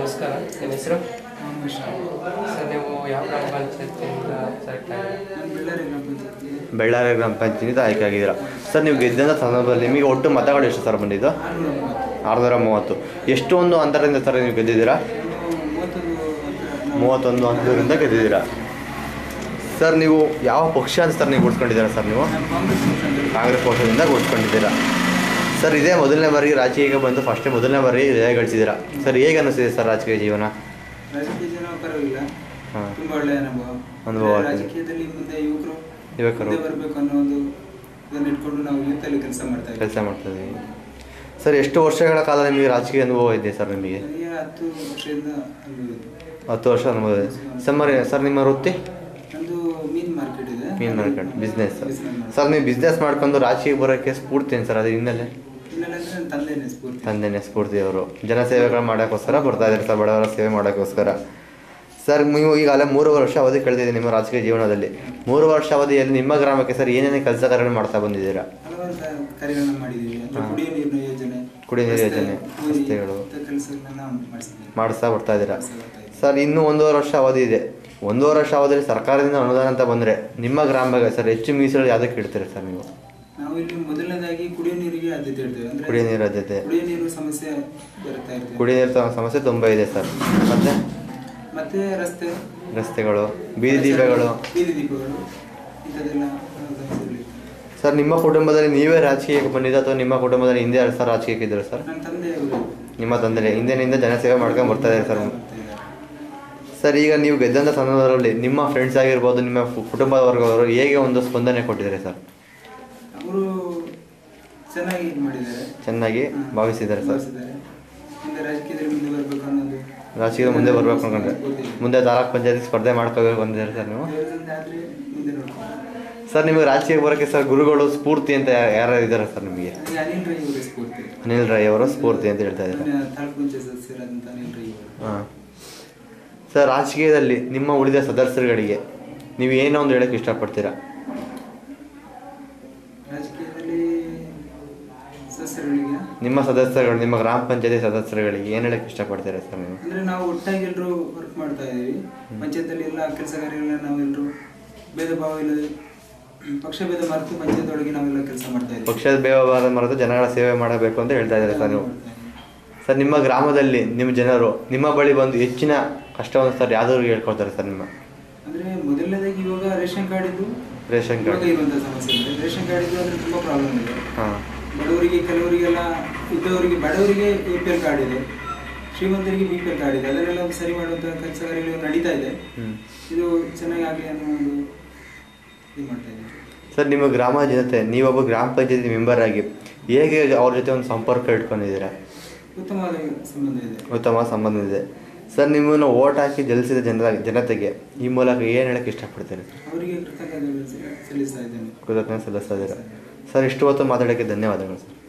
ನಮಸ್ಕಾರ ನಿಮ್ಮ ಹೆಸರು ಸರ್ ನೀವು ಯಾವ ಗ್ರಾಮ ಪಂಚಾಯತಿಯಿಂದ ಸೆಲೆಕ್ಟ್ ಆಗಿದೆ ಬೆಳ್ಳಾರಿ ಗ್ರಾಮ ಪಂಚಾಯತಿಯಿಂದ ಆಯ್ಕೆ ಆಗಿದ್ದೀರಾ ಸರ್ ನೀವು ಗೆದ್ದಂಥ ಸಂದರ್ಭದಲ್ಲಿ ನಿಮಗೆ ಒಟ್ಟು ಮತಗಳು ಎಷ್ಟು ಸರ್ ಬಂದಿದ್ದು ಆರುನೂರ ಮೂವತ್ತು ಎಷ್ಟು ಒಂದು ಅಂತರದಿಂದ ಸರ್ ನೀವು ಗೆದ್ದಿದ್ದೀರಾ ಮೂವತ್ತೊಂದು ಅಂತರದಿಂದ ಗೆದ್ದಿದ್ದೀರಾ ಸರ್ ನೀವು ಯಾವ ಪಕ್ಷ ಅಂತ ಸರ್ ನೀವು ಉಳ್ಸ್ಕೊಂಡಿದ್ದೀರಾ ಸರ್ ನೀವು ಕಾಂಗ್ರೆಸ್ ಪಕ್ಷದಿಂದ ಉಳ್ಸ್ಕೊಂಡಿದ್ದೀರಾ ಸರ್ ಇದೇ ಮೊದಲನೇ ಬಾರಿಗೆ ರಾಜಕೀಯಕ್ಕೆ ಬಂದು ಫಸ್ಟೇ ಮೊದಲನೇ ಬಾರಿ ಜಯ ಗಳಿಸಿದ್ದೀರಾ ಸರ್ ಹೇಗೆ ಅನ್ನಿಸ್ತಿದೆ ಸರ್ ರಾಜಕೀಯ ಜೀವನ ರಾಜಕೀಯ ಜನ ಪರವಾಗಿಲ್ಲ ಹಾಂ ತುಂಬಾ ಒಳ್ಳೆಯ ಅನುಭವ ಅನುಭವ ಅಂದ್ರೆ ಆಗ್ತದೆ. ರಾಜಕೀಯದಲ್ಲಿ ಮುಂದೆ ಯುವಕರು ಯುವಕರು. ಮುಂದೆ ಬರಬೇಕು ಅನ್ನೋ ಒಂದು ಇದನ್ನ ಇಟ್ಕೊಂಡು ನಾವು ಯೂತಲ್ಲಿ ಕೆಲಸ ಮಾಡ್ತಾ ಇದ್ದೀವಿ ಕೆಲಸ ಮಾಡ್ತಿದ್ದೀವಿ ಸರ್ ಎಷ್ಟು ವರ್ಷಗಳ ಕಾಲ ನಿಮಗೆ ರಾಜಕೀಯ ಅನುಭವ ಇದೆ ಸರ್ ನಿಮಗೆ ನನಗೆ ಹತ್ತು ವರ್ಷದಿಂದ ಅನುಭವ ಇದೆ. ಹತ್ತು ವರ್ಷ ಅನುಭವ ಇದೆ ಸಮ್ಮರ್ ಸರ್ ನಿಮ್ಮ ವೃತ್ತಿ ನಂದು ಮೀನ್ ಮಾರ್ಕೆಟ್ ಇದೆ ಮೀನು ಮಾರ್ಕೆಟ್ ಬಿಸ್ನೆಸ್ Business ಮಾಡ್ತೀನಿ. ಸರ್ ನೀವು ಬಿಸ್ನೆಸ್ ಮಾಡ್ಕೊಂಡು ರಾಜಕೀಯ ಬರೋಕ್ಕೆ ಸ್ಫೂರ್ತಿ ಏನು ಸರ್ ಅದು ಹಿನ್ನೆಲೆ ಹಿನ್ನೆಲೆ ಅಂದ್ರೆ ನನ್ನ ತಂದೆನೇ ಸ್ಫೂರ್ತಿ ತಂದೆನೇ ಸ್ಫೂರ್ತಿ ಅವರು ಜನಸೇವೆಗಳು ಮಾಡೋಕ್ಕೋಸ್ಕರ ಬರ್ತಾ ಇದ್ದಾರೆ ಸರ್ ಬಡವರ ಸೇವೆ ಮಾಡೋಕ್ಕೋಸ್ಕರ ಸರ್ ನೀವು ಈಗಾಗಲೇ ಮೂರು ವರ್ಷ ಅವಧಿ ಕಳೆದಿದೆ ನಿಮ್ಮ ರಾಜಕೀಯ ಜೀವನದಲ್ಲಿ ಮೂರು ವರ್ಷ ಅವಧಿಯಲ್ಲಿ ನಿಮ್ಮ ಗ್ರಾಮಕ್ಕೆ ಸರ್ ಏನೇನು ಕೆಲಸ ಕಾರ್ಯಗಳು ಮಾಡ್ತಾ ಬಂದಿದ್ದೀರಾ ಹಲವಾರು ಕ- ಕಾರ್ಯಗಳನ್ನ ಮಾಡಿದ್ದೀವಿ ಅಂದ್ರೆ ಕುಡಿಯೋ ನೀರಿನ ಯೋಜನೆ ಕುಡಿಯೋ ನೀರು ರಸ್ತೆ, ಯೋಜನೆ, ಊರಿ, ರಸ್ತೆಗಳು. ಇಂಥ ಕೆಲಸಗಳನ್ನ ಮಾಡಿಸಿದ್ದೀವಿ ಮಾಡಿಸ್ತಾ ಬರ್ತಾ ಇದ್ದೀರಾ ಮಾಡ್ತಾ ಬರ್ತಾ ಇದ್ದೀವಿ. ಸರ್ ಇನ್ನೂ ಒಂದೂವರೆ ವರ್ಷ ಅವಧಿ ಇದೆ ಒಂದೂವರೆ ವರ್ಷ ಅವಧಿಯಲ್ಲಿ ಸರ್ಕಾರದಿಂದ ಅನುದಾನ ಅಂತ ಬಂದರೆ ನಿಮ್ಮ ಗ್ರಾಮಕ್ಕೆ ಸರ್ ಹೆಚ್ಚು ಮೀಸಲು ಯಾವುದಕ್ಕೆ ಇಡ್ತೀರಾ ಸರ್ ನೀವು ನಾವು ಇಲ್ಲಿ ಮೊದಲನೇದಾಗಿ ಕುಡಿಯೋ ನೀರಿಗೆ ಆದ್ಯತೆ ಇಡ್ತೇವೆ ಅಂದ್ರೆ ಕುಡಿಯೋ ನೀರು ಆದ್ಯತೆ ಕುಡಿಯೋ ನೀರು ಸಮಸ್ಯೆ ಬರ್ತಾ ಇರ್ತದೆ ಕುಡಿಯೋ ನೀರು ತ- ಸಮಸ್ಯೆ ತುಂಬ ಇದೆ ಸರ್ ಮತ್ತು ಮತ್ತೆ ರಸ್ತೆ ರಸ್ತೆಗಳು ಬೀದಿ ದೀಪಗಳು ಬೀದಿ ದೀಪಗಳು ಇಂಥದ್ದೆಲ್ಲ ಸಮಸ್ಯೆಗಳಿವೆ. ಸರ್ ನಿಮ್ಮ ಕುಟುಂಬದಲ್ಲಿ ನೀವೇ ರಾಜಕೀಯಕ್ಕೆ ಬಂದಿದ್ದ ಅಥವಾ ನಿಮ್ಮ ಕುಟುಂಬದಲ್ಲಿ ಹಿಂದೆ ಯಾರು ಸರ್ ರಾಜಕೀಯಕ್ಕೆ ಇದ್ದಾರೆ ಸರ್ ನನ್ನ ತಂದೆಯವರು ನಿಮ್ಮ ತಂದೆ ಹಿಂದಿನಿಂದ ಜನಸೇವೆ ಮಾಡ್ಕೊಂಡು ಬರ್ತಾ ಇದ್ದಾರೆ ಸರ್ ಬರ್ತಾ ಇದ್ದಾರೆ. ಸರ್ ಈಗ ನೀವು ಗೆದ್ದಂಥ ಸಂದರ್ಭದಲ್ಲಿ ನಿಮ್ಮ ಫ್ರೆಂಡ್ಸ್ ಆಗಿರ್ಬೋದು ನಿಮ್ಮ ಕು- ಕುಟುಂಬದ ವರ್ಗದವರು ಹೇಗೆ ಒಂದು ಸ್ಪಂದನೆ ಕೊಟ್ಟಿದ್ದಾರೆ ಸರ್ ಅವರು ಚೆನ್ನಾಗಿ ಇದು ಮಾಡಿದ್ದಾರೆ ಚೆನ್ನಾಗಿ ಹ್ಮ್. ಭಾವಿಸಿದ್ದಾರೆ ಸರ್ ಭಾವಿಸಿದ್ದಾರೆ. ಮುಂದೆ ರಾಜಕೀಯದಲ್ಲಿ ಮುಂದೆ ಬರಬೇಕು ಅನ್ನೋದು ರಾಜಕೀಯದ ಮುಂದೆ ಬರ್ಬೇಕು ಅನ್ಕೊಂಡ್ರೆ ಗೊತ್ತಿದೆ. ಮುಂದೆ ತಾಲೂಕ್ ಪಂಚಾಯತಿ ಸ್ಪರ್ಧೆ ಮಾಡ್ಕೋಬೇಕು ಅಂದಿದ್ದಾರೆ ಸರ್ ನೀವು ದೇವರಿಂದ ಆದ್ರೆ ಮುಂದೆ ನೋಡ್ಕೊಂಡು ಸರ್ ನಿಮಗೆ ರಾಜಕೀಯಕ್ಕೆ ಬರೋಕ್ಕೆ ಸರ್ ಗುರುಗಳು ಸ್ಫೂರ್ತಿ ಅಂತ ಯಾ- ಯಾರು ಇದ್ದಾರೆ ಸರ್ ನಿಮಗೆ ನನಗೆ ಅನಿಲ್ ರೈ ಅವರ ಸ್ಫೂರ್ತಿ ಅನಿಲ್ ರೈ ಅವರ ಸ್ಫೂರ್ತಿ ಅಂತ ಹೇಳ್ತಾ ಇದ್ದಾರೆ ನನ್ನ ತಾಲೂಕು ಪಂಚಾಯತ್ ಸದಸ್ಯರಾದಂಥ ಅನಿಲ್ ರೈ ಅವರು ಹಾಂ ಸರ್ ರಾಜಕೀಯದಲ್ಲಿ ನಿಮ್ಮ ಉಳಿದ ಸದಸ್ಯರುಗಳಿಗೆ ನೀವು ಏನೋ ಒಂದು ಹೇಳಕ್ಕೆ ಇಷ್ಟಪಡ್ತೀರಾ ರಾಜಕೀಯದಲ್ಲಿ ಸದಸ್ಯರುಗಳಿಗೆ ನಿಮ್ಮ ಸದಸ್ಯರುಗಳು ನಿಮ್ಮ ಗ್ರಾಮ ಪಂಚಾಯತಿ ಸದಸ್ಯರುಗಳಿಗೆ ಏನು ಹೇಳಕ್ಕೆ ಇಷ್ಟಪಡ್ತೀರಾ ಸರ್ ನೀವು ಅಂದ್ರೆ ನಾವು ಒಟ್ಟಾಗಿ ಎಲ್ಲರೂ ವರ್ಕ್ ಮಾಡ್ತಾ ಇದೀವಿ ಪಂಚಾಯತಲ್ಲಿ ಎಲ್ಲ ಕೆಲಸ ಕಾರ್ಯಗಳನ್ನ ನಾವೆಲ್ಲರೂ ಭೇದ ಭಾವ ಇಲ್ಲದೆ ಪಕ್ಷ ಭೇದ ಮರೆತು ಪಂಚಾಯತ್ ಒಳಗೆ ನಾವೆಲ್ಲ ಕೆಲಸ ಮಾಡ್ತಾ ಇದ್ದೀವಿ ಪಕ್ಷದ ಬೇವಬಾರದ ಮರೆತು ಜನಗಳ ಸೇವೆ ಮಾಡಬೇಕು ಅಂತ ಹೇಳ್ತಾ ಇದ್ದಾರೆ ಸರ್ ನೀವು ಸರ್ ನಿಮ್ಮ ಗ್ರಾಮದಲ್ಲಿ ನಿಮ್ಮ ಜನರು ನಿಮ್ಮ ಬಳಿ ಬಂದು ಹೆಚ್ಚಿನ ಕಷ್ಟವನ್ನು ಸರ್ ಯಾವ್ದವ್ರಿಗೆ ಹೇಳ್ಕೊಳ್ತಾರೆ ಸರ್ ನಿಮ್ಮ ಅಂದ್ರೆ ಮೊದಲನೇದಾಗಿ ಇವಾಗ ರೇಷನ್ ಕಾರ್ಡ್ ಇದ್ದು ರೇಷನ್ ಇವಾಗ ಕಾರ್ಡ್ ಇರುವಂತ ಸಮಸ್ಯೆ ಇದೆ ರೇಷನ್ ಕಾರ್ಡ್ ಇದ್ದು ಅಂದ್ರೆ ತುಂಬಾ ಪ್ರಾಬ್ಲಮ್ ಇದೆ ಹಾಂ ಬಡವರಿಗೆ ಕೆಲವರಿಗೆಲ್ಲ ಇದ್ದವರಿಗೆ ಬಡವರಿಗೆ ಎ ಪಿ ಎಲ್ ಕಾರ್ಡ್ ಇದೆ ಶ್ರೀಮಂತರಿಗೆ ಬಿ ಪಿ ಎಲ್ ಕಾರ್ಡ್ ಇದೆ ಅದನ್ನೆಲ್ಲ ಸರಿ ಮಾಡುವಂತ ಕೆಲಸ ಕಾರ್ಯಗಳು ನಡೀತಾ ಇದೆ ಹ್ಞೂ ಇದು ಚೆನ್ನಾಗಿ ಆಗಲಿ ಅನ್ನೋ ಒಂದು ಇದು ಮಾಡ್ತಾ ಇದ್ದೀವಿ ಸರ್ ನಿಮ್ಮ ಗ್ರಾಮ ಜನತೆ ನೀವೊಬ್ಬ ಗ್ರಾಮ ಪಂಚಾಯತಿ ಮೆಂಬರ್ ಆಗಿ ಹೇಗೆ ಅವ್ರ ಜೊತೆ ಒಂದು ಸಂಪರ್ಕ ಇಟ್ಕೊಂಡಿದ್ದೀರಾ ಉತ್ತಮವಾದ ಸಂಬಂಧ ಇದೆ ಉತ್ತಮ ಸಂಬಂಧ ಇದೆ ಸರ್ ನಿಮ್ಮನ್ನು ಓಟ್ ಹಾಕಿ ಗೆಲ್ಲಿಸಿದ ಜನರ ಜನತೆಗೆ ಈ ಮೂಲಕ ಏನು ಹೇಳಕ್ಕೆ ಇಷ್ಟಪಡ್ತೀರಿ ಅವರಿಗೆ ಕೃತಜ್ಞತೆ ಸಲ್ಲಿಸ್ತಾ ಇದ್ದೇನೆ ಕೃತಜ್ಞತೆ ಸಲ್ಲಿಸ್ತಾ ಇದ್ದೀರಾ ಸರ್ ಇಷ್ಟು ಹೊತ್ತು ಮಾತಾಡೋಕ್ಕೆ ಧನ್ಯವಾದಗಳು ಸರ್